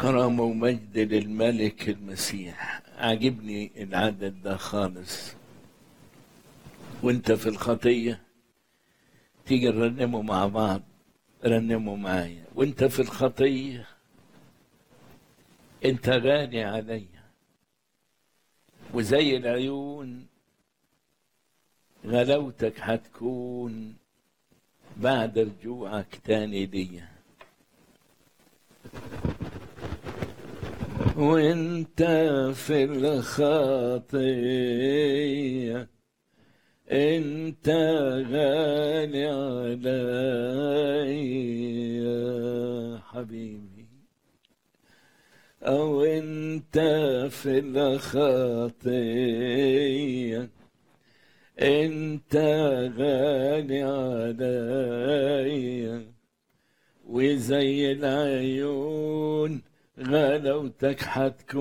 كرامة ومجد للملك المسيح عاجبني العدد ده خالص وانت في الخطية تيجي نرنموا مع بعض رنموا معايا وانت في الخطية انت غالي عليا وزي العيون غلاوتك هتكون بعد رجوعك تاني ليا وانت في الخطية انت غالي عليا حبيبي او انت في الخطية انت غالي عليا وزي العيون غلاوتك حتكون